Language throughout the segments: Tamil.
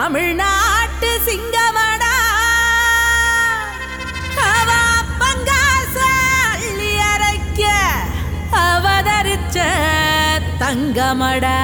தமிழ்நாட்டு சிங்கமடா அவ பங்காச அள்ளி அரைக்க அவதரிச்ச தங்கமடா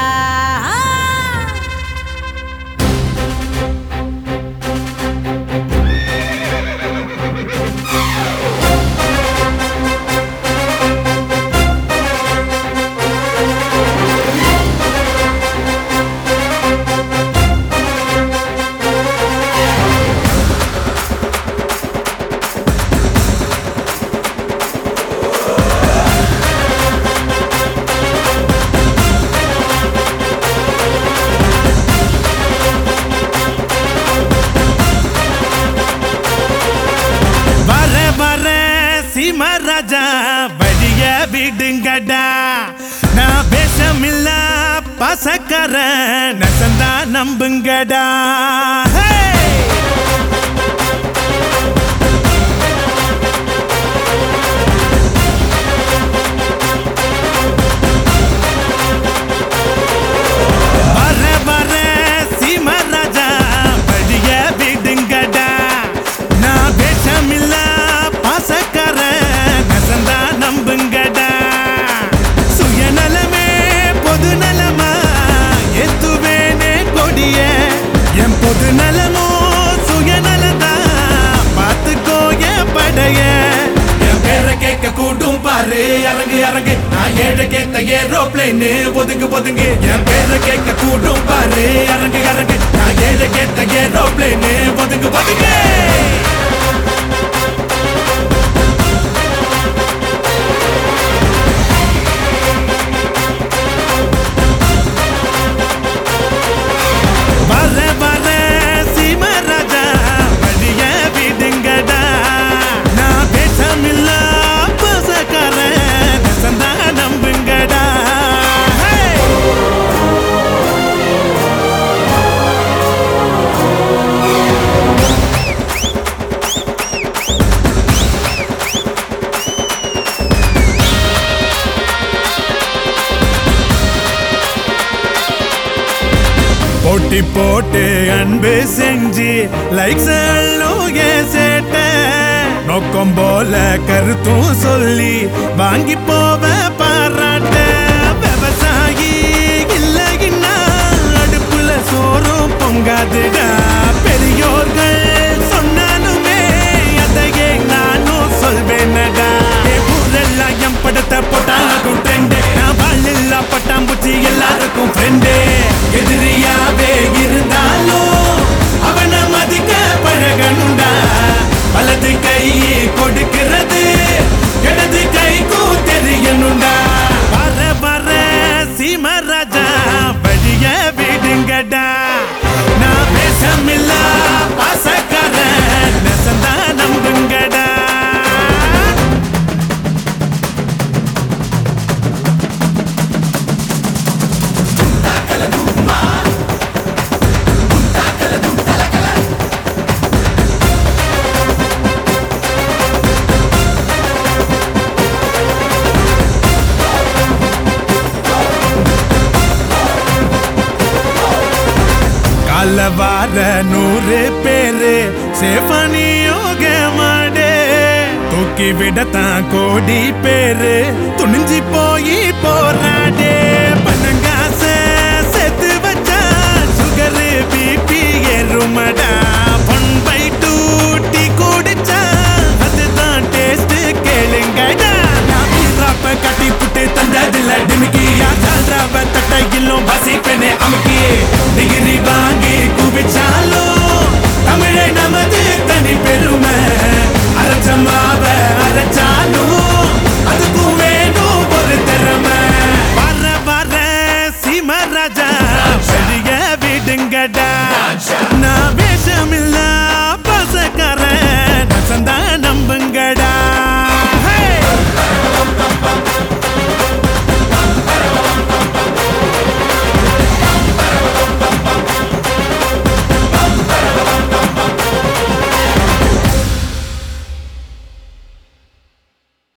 வர வர சிமராஜா வழிய விடுங்கடா நான் பேசமில்ல பசக்கர நசந்தா நம்புங்கடா Hey! வர வர சிமராஜா வழிய விடுங்கடா நான் வேஷமில்ல பாசக்கார நசந்தா நம்புங்கடா சுயநலமே பொது நலமா எத்துவேனே கொடிய என் பொது நலமோ சுயநலதா பார்த்துக்கோ என் படைய என் பேரை கேட்க கூட்டும் பாரு இறங்கு இறங்கு நான் ஏழை கேட்ட ஏரோப்ளேன் ஒதுங்கு ஒதுங்கு என் பேரை கேட்க கூட்டும் பாரு இறங்கு இறங்கு நான் ஏழை கேட்ட ஏரோப்ளேன் ஒதுங்கு ஒதுங்கு வர வர சிமராஜா வழிய விடுங்கடா நான் பேசமில்ல பசக்கார நசந்தா நம்புங்கடா Hey! போட்டி போட்டு அன்பு செஞ்சு லைக்ஸ் ஏ சேட்ட நோக்கம் போல கருத்தும் சொல்லி வாங்கி போவ பாராட்ட விவசாயி இல்லைன்னா அடுப்புல சோறும் பொங்காதுடா பெரியோர்கள் சொன்னாலுமே அதையே நானும் சொல்வேனடா என் ஊரெல்லாம் என் படத்தை போட்டாலும் ட்ரெண்டு நான் வாழ்ல பட்டாம்பூச்சி எல்லாருக்கும் ஃப்ரெண்டு எதிரியாவே இருந்தாலும் அவனை மதிக்க பழகணுண்டா வலது கை கொடுக்கிறது இடது கைக்கும் தெரியணுண்டா வர வர சீமராஜா வழிய விடுங்கடா நான் பேசமில்ல பாசக்கார நெசந்தா நம்புங்கடா கால வார நூறு பேரு சேஃபனியோக மாடே தூக்கி விடத்தான் கோடி பேரு துணிஞ்சு போய்